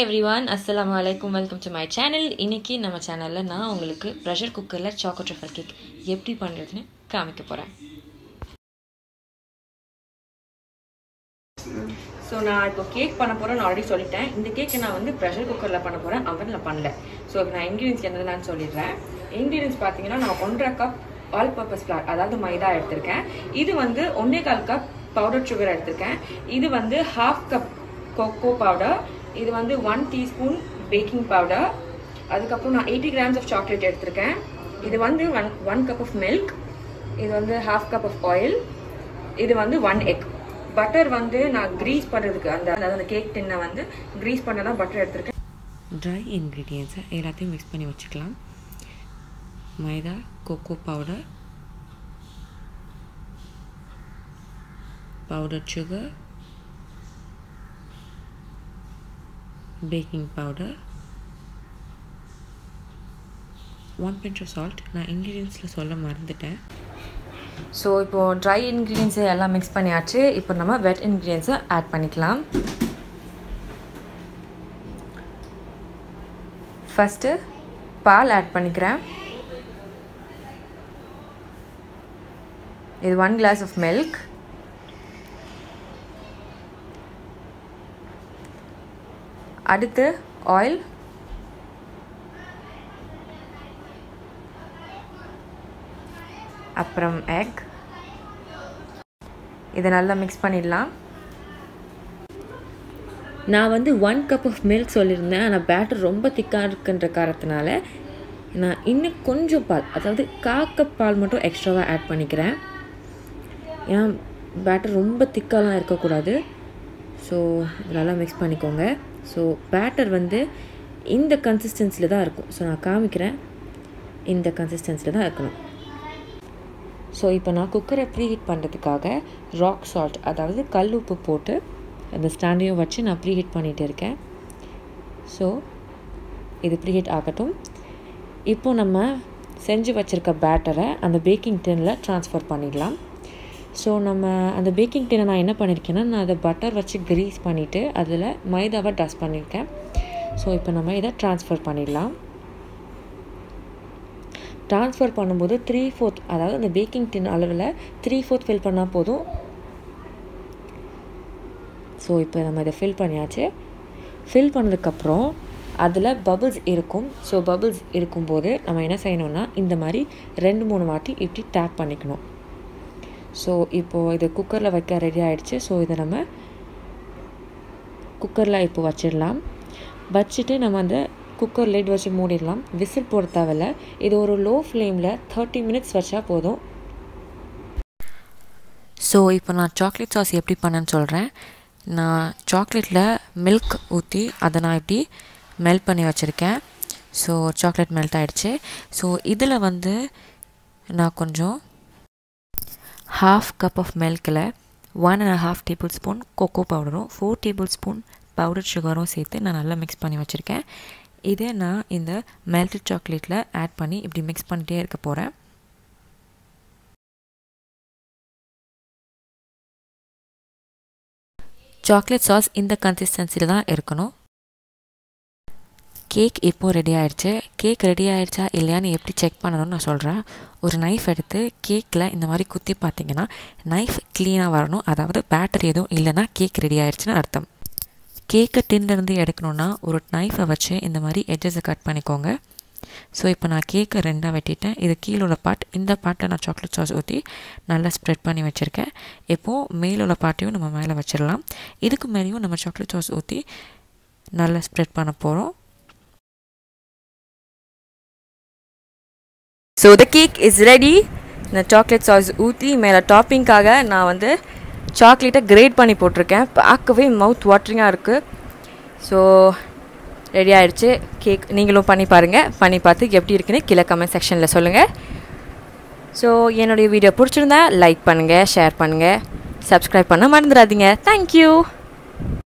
every one அஸ்லாம் வலைக்கும் welcome to my channel இன்னைக்கு நம்ம சேனலில் நான் உங்களுக்கு ப்ரெஷர் குக்கரில் சாக்கோ ட்ரஃபல் கேக் எப்படி பண்ணுறதுன்னு காமிக்க போகிறேன் ஸோ நான் இப்போ கேக் பண்ண போகிறேன்னு ஆல்ரெடி சொல்லிட்டேன் இந்த கேக்கை நான் வந்து ப்ரெஷர் குக்கரில் பண்ண போகிறேன் அவனில் பண்ணல ஸோ இப்போ நான் இன்க்ரீடியன்ஸ் என்னதுன்னு சொல்லிடுறேன் இன்க்ரீடியன்ஸ் பார்த்தீங்கன்னா நான் ஒன்றரை கப் ஆல் பர்பஸ் ஃப்ளார் அதாவது மைதா எடுத்திருக்கேன் இது வந்து ஒன்றே கால் கப் பவுடர் சுகர் எடுத்திருக்கேன் இது வந்து ஹாஃப் கப் கொக்கோ பவுடர் இது வந்து ஒன் டீஸ்பூன் பேக்கிங் பவுடர் அதுக்கப்புறம் நான் எயிட்டி கிராம்ஸ் ஆஃப் சாக்லேட் எடுத்திருக்கேன் இது வந்து one one cup of milk இது வந்து ஹாஃப் கப் ஆஃப் ஆயில் இது வந்து ஒன் எக் பட்டர் வந்து நான் க்ரீஸ் பண்ணுறதுக்கு அந்த அதாவது அந்த கேக் டின்னை வந்து க்ரீஸ் பண்ண தான் பட்டர் எடுத்திருக்கேன் ட்ரை இன்க்ரீடியன்ஸை எல்லாத்தையும் மிக்ஸ் பண்ணி வச்சுக்கலாம் maida cocoa powder powder sugar baking powder one pinch of salt நான் இன்க்ரீடியன்ஸில் சொல்ல மறந்துட்டேன் ஸோ இப்போது ட்ரை இன்க்ரீடியன்ஸை எல்லாம் மிக்ஸ் பண்ணியாச்சு இப்போ நம்ம வெட் இன்க்ரீடியன்ஸை ஆட் பண்ணிக்கலாம் ஃபஸ்ட்டு பால் ஆட் பண்ணிக்கிறேன் இது ஒன் கிளாஸ் ஆஃப் மில்க் அடுத்து ஆயில் அப்புறம் எக் இதை நல்லா மிக்ஸ் பண்ணிடலாம் நான் வந்து ஒன் கப் ஆஃப் மில்க் சொல்லியிருந்தேன் ஆனால் பேட்டர் ரொம்ப திக்காக இருக்குன்ற காரணத்தினால நான் இன்னும் கொஞ்சம் பால் அதாவது கா கப் பால் மட்டும் எக்ஸ்ட்ராவாக ஆட் பண்ணிக்கிறேன் ஏன்னா பேட்டர் ரொம்ப திக்காலாம் இருக்கக்கூடாது ஸோ நல்லா மிக்ஸ் பண்ணிக்கோங்க ஸோ பேட்டர் வந்து இந்த கன்சிஸ்டன்சியில் தான் இருக்கும் ஸோ நான் காமிக்கிறேன் இந்த கன்சிஸ்டன்சியில் தான் இருக்கணும் ஸோ இப்போ நான் குக்கரை ப்ரீஹீட் பண்ணுறதுக்காக ராக் சால்ட் அதாவது கல் உப்பு போட்டு அந்த ஸ்டாண்டையும் வச்சு நான் ப்ரீஹீட் பண்ணிகிட்டு இருக்கேன் ஸோ இது ப்ரீஹீட் ஆகட்டும் இப்போது நம்ம செஞ்சு வச்சுருக்க பேட்டரை அந்த பேக்கிங் டின்னில் ட்ரான்ஸ்ஃபர் பண்ணிடலாம் ஸோ நம்ம அந்த பேக்கிங் டின்னை நான் என்ன பண்ணியிருக்கேன்னா நான் அதை பட்டர் வச்சு க்ரீஸ் பண்ணிவிட்டு அதில் மைதாவை டஸ்ட் பண்ணியிருக்கேன் ஸோ இப்போ நம்ம இதை ட்ரான்ஸ்ஃபர் பண்ணிடலாம் ட்ரான்ஸ்ஃபர் பண்ணும்போது த்ரீ ஃபோர்த் அதாவது அந்த பேக்கிங் டின் அளவில் த்ரீ ஃபோர்த் ஃபில் பண்ணால் போதும் ஸோ இப்போ நம்ம இதை ஃபில் பண்ணியாச்சு ஃபில் பண்ணதுக்கப்புறம் அதில் பபுள்ஸ் இருக்கும் ஸோ பபுள்ஸ் இருக்கும்போது நம்ம என்ன செய்யணும்னா இந்த மாதிரி ரெண்டு மூணு வாட்டி இப்படி டேப் பண்ணிக்கணும் ஸோ இப்போது இது குக்கரில் வைக்க ரெடி ஆகிடுச்சு ஸோ இதை நம்ம குக்கரில் இப்போ வச்சிடலாம் வச்சுட்டு நம்ம அந்த குக்கர் லிட் வச்சு மூடிடலாம் விசில் போட தேவையில்ல இது ஒரு லோ ஃப்ளேமில் தேர்ட்டி மினிட்ஸ் வச்சா போதும் ஸோ இப்போ நான் சாக்லேட் சாஸ் எப்படி பண்ணேன்னு சொல்கிறேன் நான் சாக்லேட்டில் மில்க் ஊற்றி அதை நான் இப்படி மெல்ட் பண்ணி வச்சுருக்கேன் ஸோ சாக்லேட் மெல்ட் ஆகிடுச்சு ஸோ இதில் வந்து நான் கொஞ்சம் ஹாஃப் கப் ஆஃப் மில்கில் one and half tablespoon cocoa பவுடரும் ஃபோர் டேபிள் ஸ்பூன் பவுடர் சுகரும் சேர்த்து நான் நல்லா மிக்ஸ் பண்ணி வச்சுருக்கேன் இதே நான் இந்த மெல்டட் சாக்லேட்டில் ஆட் பண்ணி இப்படி மிக்ஸ் பண்ணிட்டே இருக்க போகிறேன் சாக்லேட் சாஸ் இந்த கன்சிஸ்டன்சியில் தான் இருக்கணும் கேக் இப்போது ரெடி ஆகிடுச்சு கேக் ரெடி ஆகிடுச்சா இல்லையான்னு எப்படி செக் பண்ணணும்னு நான் சொல்கிறேன் ஒரு நைஃப் எடுத்து கேக்கில் இந்த மாதிரி குத்தி பார்த்தீங்கன்னா நைஃப் க்ளீனாக வரணும் அதாவது பேட்டரி எதுவும் இல்லைன்னா கேக் ரெடி ஆகிடுச்சுன்னு அர்த்தம் கேக்கை டின்லேருந்து எடுக்கணுன்னா ஒரு நைஃபை வச்சு இந்த மாதிரி எட்ஜஸை கட் பண்ணிக்கோங்க ஸோ இப்போ நான் கேக்கை ரெண்டாக வெட்டிட்டேன் இது கீழே உள்ள பார்ட் இந்த பார்ட்டில் நான் சாக்லேட் சாஸ் ஊற்றி நல்லா ஸ்ப்ரெட் பண்ணி வச்சுருக்கேன் இப்போது மேலுள்ள பார்ட்டையும் நம்ம மேலே வச்சிடலாம் இதுக்கு மேலேயும் நம்ம சாக்லேட் சாஸ் ஊற்றி நல்லா ஸ்ப்ரெட் பண்ண போகிறோம் so the cake is ready இந்த சாக்லேட் சாஸ் ஊற்றி மேலே டாப்பிங்காக நான் வந்து சாக்லேட்டை கிரேட் பண்ணி போட்டிருக்கேன் பார்க்கவே மவுத் வாட்டரிங்காக இருக்குது ஸோ ரெடி ஆகிடுச்சு கேக் நீங்களும் பண்ணி பாருங்கள் பண்ணி பார்த்து எப்படி இருக்குன்னு கீழே கமெண்ட் செக்ஷனில் சொல்லுங்கள் ஸோ என்னுடைய வீடியோ பிடிச்சிருந்தா லைக் பண்ணுங்கள் ஷேர் பண்ணுங்கள் சப்ஸ்கிரைப் பண்ண மறந்துடாதீங்க தேங்க்யூ